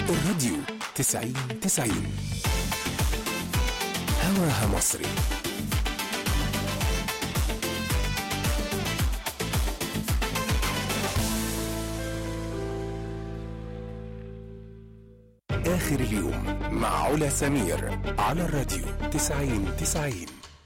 الراديو تسعين تسعين هواها مصري آخر اليوم مع علا سمير على الراديو تسعين تسعين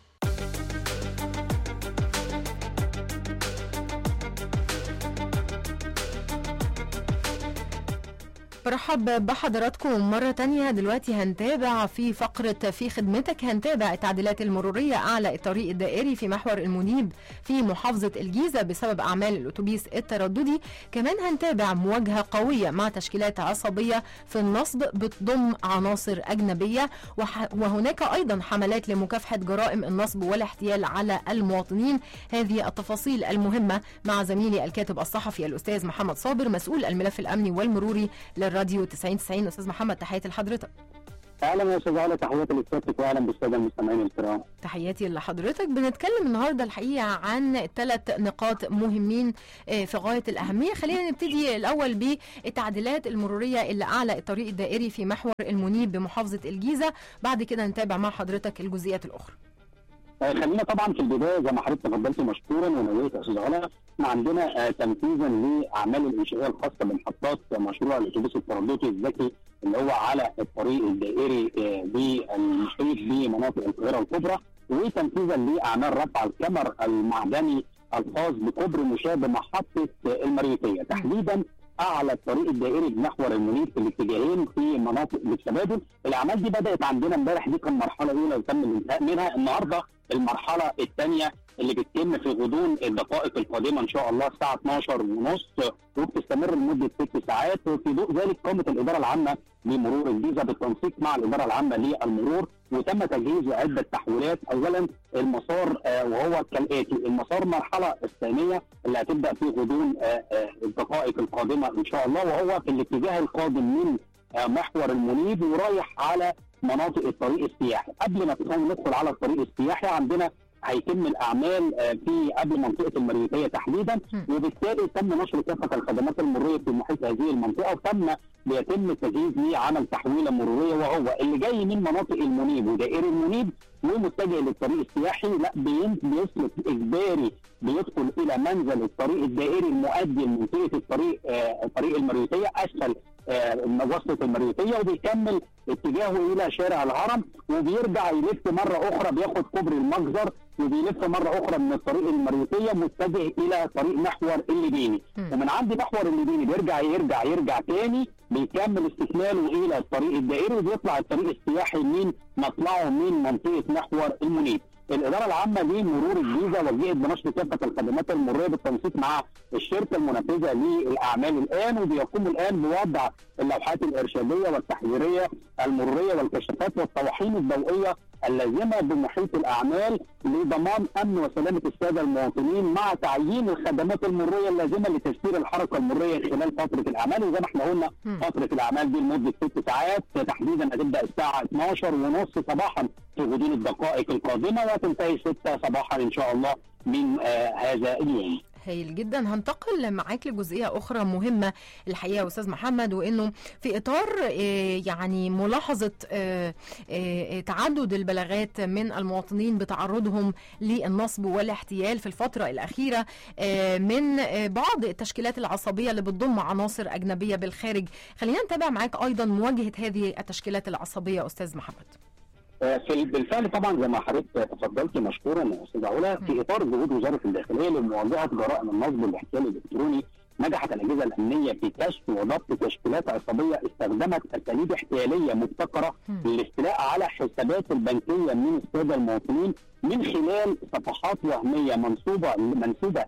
برحب بحضراتكم مرة تانية دلوقتي هنتابع في فقرة في خدمتك هنتابع التعديلات المرورية أعلى الطريق الدائري في محور المنيب في محافظة الجيزة بسبب أعمال الأتوبيس الترددي كمان هنتابع مواجهة قوية مع تشكيلات عصبية في النصب بتضم عناصر أجنبية وح- وهناك أيضا حملات لمكافحة جرائم النصب والاحتيال على المواطنين هذه التفاصيل المهمة مع زميلي الكاتب الصحفي الأستاذ محمد صابر مسؤول الملف الأمني والمروري للراديو 9090 أستاذ محمد تحياتي لحضرتك اهلا يا استاذ علا تحياتي للسادة واهلا بالساده المستمعين الكرام. تحياتي لحضرتك بنتكلم النهارده الحقيقه عن ثلاث نقاط مهمين آه، في غايه الاهميه خلينا نبتدي الاول بالتعديلات المروريه اللي اعلى الطريق الدائري في محور المنيب بمحافظه الجيزه بعد كده نتابع مع حضرتك الجزئيات الاخرى آه، خلينا طبعا في البدايه زي ما حضرتك تفضلت مشكورا ونويت يا استاذ علا احنا عندنا آه، تنفيذا لاعمال الانشائيه الخاصه بمحطات مشروع الاتوبيس الترددي الذكي اللي هو على الطريق الدائري آه، بالمحيط بمناطق القاهره الكبرى وتنفيذا لاعمال رفع الكمر المعدني الخاص بكوبري مشابه محطه آه، المريوطيه تحديدا اعلى الطريق الدائري بمحور المنيب في الاتجاهين في مناطق بالتبادل الاعمال دي بدات عندنا امبارح دي كان مرحله اولى وتم الانتهاء منها النهارده المرحله الثانيه اللي بتتم في غضون الدقائق القادمه ان شاء الله الساعه 12 ونص وبتستمر لمده ست ساعات وفي ضوء ذلك قامت الاداره العامه لمرور الجيزه بالتنسيق مع الاداره العامه للمرور وتم تجهيز عده تحويلات اولا المسار آه، وهو كالاتي المسار المرحله الثانيه اللي هتبدا في غضون آه، آه، الدقائق القادمه ان شاء الله وهو في الاتجاه القادم من آه، محور المنيب ورايح على مناطق الطريق السياحي قبل ما ندخل على الطريق السياحي عندنا هيتم الاعمال آه، في قبل منطقه المريوطيه تحديدا م. وبالتالي تم نشر كافه الخدمات المروريه في محيط هذه المنطقه وتم بيتم التجهيز لعمل تحويله مروريه وهو اللي جاي من مناطق المنيب ودائري المنيب ومتجه للطريق السياحي لا بين- بيسلك اجباري بيدخل الى منزل الطريق الدائري المؤدي لمنطقه الطريق آه طريق المريوطيه اسفل آه وسط المريوطيه وبيكمل اتجاهه الى شارع الهرم وبيرجع يلف مره اخرى بياخد كوبري المجزر وبيلف مره اخرى من الطريق المريوطيه متجه الى طريق محور الليبيني مم. ومن عند محور الليبيني بيرجع يرجع يرجع تاني بيكمل استكماله الى الطريق الدائري وبيطلع الطريق السياحي من مطلعه من منطقه محور المنيب. الاداره العامه لمرور الجيزه وجهت بنشر كافه الخدمات المروريه بالتنسيق مع الشركه المنفذه للاعمال الان وبيقوم الان بوضع اللوحات الارشاديه والتحذيريه المروريه والكشافات والطواحين الضوئيه اللازمه بمحيط الاعمال لضمان امن وسلامه الساده المواطنين مع تعيين الخدمات المروريه اللازمه لتسيير الحركه المروريه خلال فتره الاعمال وزي ما احنا قلنا مم. فتره الاعمال دي لمده ست ساعات تحديدا هتبدا الساعه 12 ونص صباحا في غضون الدقائق القادمه وتنتهي 6 صباحا ان شاء الله من آه هذا اليوم. هايل جدا هنتقل معاك لجزئيه اخرى مهمه الحقيقه يا استاذ محمد وانه في اطار آه، يعني ملاحظه آه، آه، تعدد البلاغات من المواطنين بتعرضهم للنصب والاحتيال في الفتره الاخيره آه، من آه، بعض التشكيلات العصبيه اللي بتضم عناصر اجنبيه بالخارج خلينا نتابع معاك ايضا مواجهه هذه التشكيلات العصبيه استاذ محمد آه، في بالفعل طبعا زي ما حضرتك تفضلت مشكورا يا استاذ علا في اطار جهود وزاره الداخليه لمواجهه جرائم النصب والاحتيال الالكتروني نجحت الاجهزه الامنيه في كشف وضبط تشكيلات عصابيه استخدمت اساليب احتياليه مبتكره مم. للاستيلاء على حسابات البنكيه من الساده المواطنين من خلال صفحات وهميه منصوبه منسوبه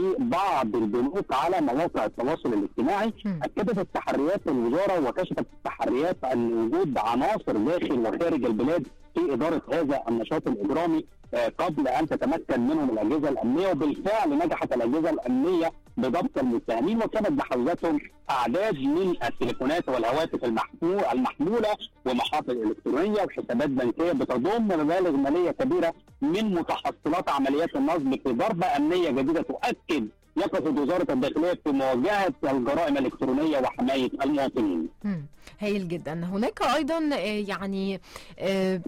لبعض البنوك على مواقع التواصل الاجتماعي مم. اكدت التحريات الوزاره وكشفت التحريات عن وجود عناصر داخل وخارج البلاد في اداره هذا النشاط الاجرامي آه، قبل ان تتمكن منهم الاجهزه الامنيه وبالفعل نجحت الاجهزه الامنيه بضبط المتهمين وكانت بحوزتهم اعداد من التليفونات والهواتف المحمول المحموله ومحافظ الكترونيه وحسابات بنكيه بتضم مبالغ ماليه كبيره من متحصلات عمليات النصب في ضربه امنيه جديده تؤكد يقظت وزاره الداخليه في مواجهه الجرائم الالكترونيه وحمايه المواطنين. مم. هايل جدا هناك ايضا آه، يعني آه،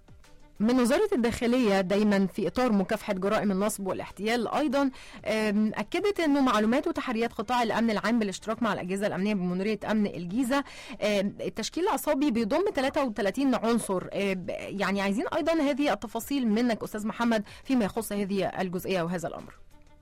من وزارة الداخلية دايما في إطار مكافحة جرائم النصب والاحتيال أيضا آم، أكدت أنه معلومات وتحريات قطاع الأمن العام بالاشتراك مع الأجهزة الأمنية بمديرية أمن الجيزة آم، التشكيل العصابي بيضم 33 عنصر آه، ب- يعني عايزين أيضا هذه التفاصيل منك أستاذ محمد فيما يخص هذه الجزئية وهذا الأمر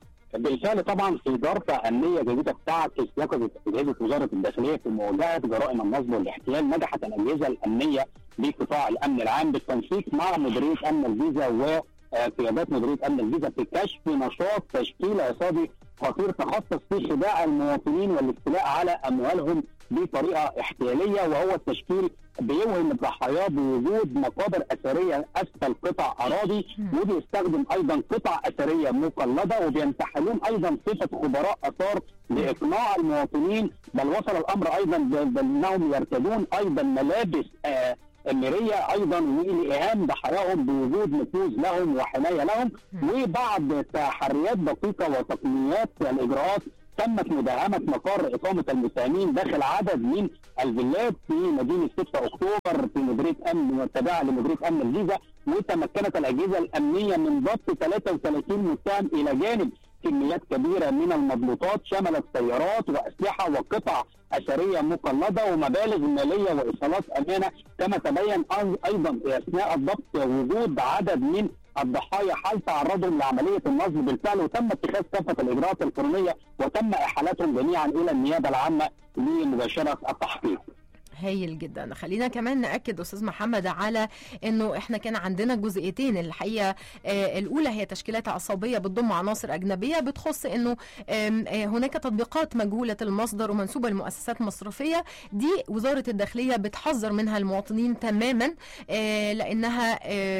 بالفعل طبعا في ظرف امنيه جديده بتعكس يقظه اجهزه وزاره الداخليه في مواجهه جرائم النصب والاحتيال نجحت الاجهزه الامنيه بقطاع الامن العام بالتنسيق مع مديريه امن الجيزه وقيادات مديريه امن الجيزه في كشف نشاط تشكيل عصابي خطير تخصص في خداع المواطنين والاستيلاء على اموالهم بطريقه احتياليه وهو التشكيل بيوهم الضحايا بوجود مقابر اثريه اسفل قطع اراضي وبيستخدم ايضا قطع اثريه مقلده وبينتحلون ايضا صفه خبراء اثار لاقناع المواطنين بل وصل الامر ايضا ب- بانهم يرتدون ايضا ملابس آه ميريه ايضا ولايهام ضحاياهم بوجود نفوذ لهم وحمايه لهم وبعد تحريات دقيقه وتقنيات الاجراءات تمت مداهمه مقر اقامه المتهمين داخل عدد من الفيلات في مدينه 6 اكتوبر في مديريه امن والتابعه لمديريه امن الجيزه وتمكنت الاجهزه الامنيه من ضبط 33 متهم الى جانب كميات كبيره من المضبوطات شملت سيارات واسلحه وقطع اثريه مقلده ومبالغ ماليه وايصالات امانه كما تبين أي- ايضا اثناء الضبط وجود عدد من الضحايا حال تعرضهم لعمليه النصب بالفعل وتم اتخاذ كافه الاجراءات القانونيه وتم احالتهم جميعا الى النيابه العامه لمباشره التحقيق. هايل جدا خلينا كمان ناكد استاذ محمد على انه احنا كان عندنا جزئيتين الحقيقه آه الاولى هي تشكيلات عصابيه بتضم عناصر اجنبيه بتخص انه آم، آه هناك تطبيقات مجهوله المصدر ومنسوبه لمؤسسات مصرفيه دي وزاره الداخليه بتحذر منها المواطنين تماما آه لانها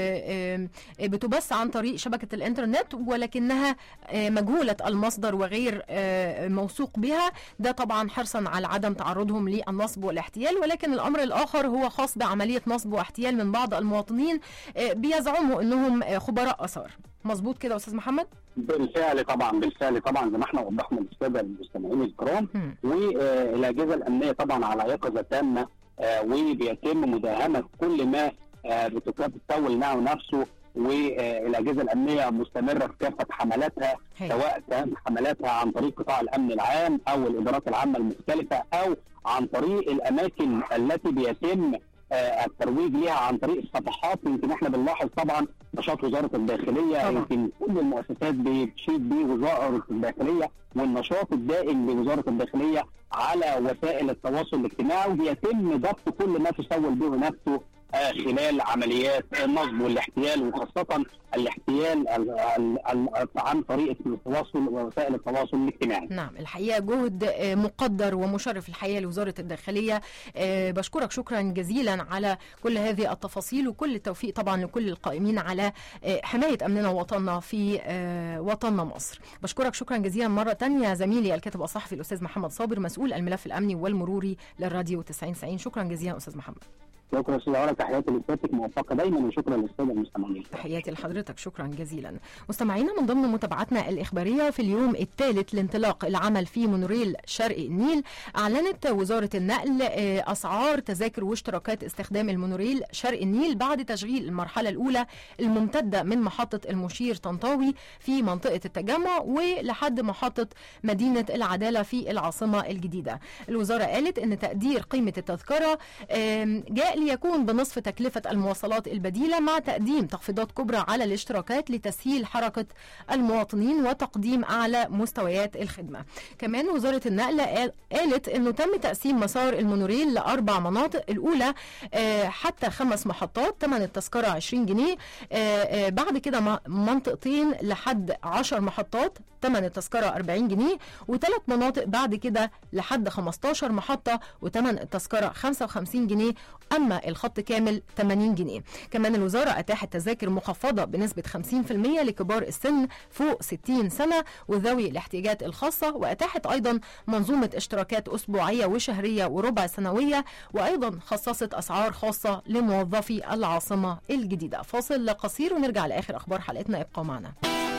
آه آم، آه بتبث عن طريق شبكه الانترنت ولكنها آه مجهوله المصدر وغير آه موثوق بها ده طبعا حرصا على عدم تعرضهم للنصب والاحتيال ولكن الامر الاخر هو خاص بعمليه نصب واحتيال من بعض المواطنين آه، بيزعموا انهم آه، خبراء اثار مظبوط كده يا استاذ محمد بالفعل طبعا بالفعل طبعا زي ما احنا وضحنا للساده المستمعين الكرام مم. والاجهزه الامنيه طبعا على يقظه تامه آه، وبيتم مداهمه كل ما آه، بتسول معه نفسه والاجهزه الامنيه مستمره في كافه حملاتها هاي. سواء كان حملاتها عن طريق قطاع الامن العام او الادارات العامه المختلفه او عن طريق الاماكن التي بيتم آه، الترويج ليها عن طريق الصفحات يمكن احنا بنلاحظ طبعا نشاط وزاره الداخليه طبعا. يمكن كل المؤسسات بتشيد بيه وزاره الداخليه والنشاط الدائم لوزاره الداخليه على وسائل التواصل الاجتماعي وبيتم ضبط كل ما تسول به نفسه آه، خلال عمليات النصب والاحتيال وخاصه الاحتيال ال- ال- ال- عن طريق التواصل ووسائل التواصل الاجتماعي. نعم الحقيقه جهد آه، مقدر ومشرف الحقيقه لوزاره الداخليه آه، بشكرك شكرا جزيلا على كل هذه التفاصيل وكل التوفيق طبعا لكل القائمين على آه، حمايه امننا ووطننا في آه، وطننا مصر بشكرك شكرا جزيلا مره تانية زميلي الكاتب الصحفي الاستاذ محمد صابر مسؤول الملف الامني والمروري للراديو 90 شكرا جزيلا استاذ محمد شكرا استاذ علا تحياتي لسيادتك موفقه دايما وشكرا للساده المستمعين. تحياتي لحضرتك شكرا جزيلا مستمعينا من ضمن متابعتنا الإخبارية في اليوم الثالث لانطلاق العمل في مونوريل شرق النيل أعلنت وزارة النقل آه، أسعار تذاكر واشتراكات استخدام المونوريل شرق النيل بعد تشغيل المرحلة الأولى الممتدة من محطة المشير طنطاوي في منطقة التجمع ولحد محطة مدينة العدالة في العاصمة الجديدة الوزارة قالت أن تقدير قيمة التذكرة آم، جاء ليكون بنصف تكلفة المواصلات البديلة مع تقديم تخفيضات كبرى على الاشتراكات لتسهيل حركة المواطنين وتقديم أعلى مستويات الخدمة كمان وزارة النقل قال- قالت أنه تم تقسيم مسار المونوريل لأربع مناطق الأولى آه، حتى خمس محطات ثمن التذكرة 20 جنيه آه، آه، بعد كده م- منطقتين لحد 10 محطات ثمن التذكرة 40 جنيه وثلاث مناطق بعد كده لحد 15 محطة وثمن التذكرة 55 جنيه أما الخط كامل 80 جنيه كمان الوزارة أتاحت تذاكر مخفضة بنسبة 50% لكبار السن فوق 60 سنة وذوي الاحتياجات الخاصة وأتاحت أيضا منظومة اشتراكات أسبوعية وشهرية وربع سنوية وأيضا خصصت أسعار خاصة لموظفي العاصمة الجديدة فاصل قصير ونرجع لآخر أخبار حلقتنا ابقوا معنا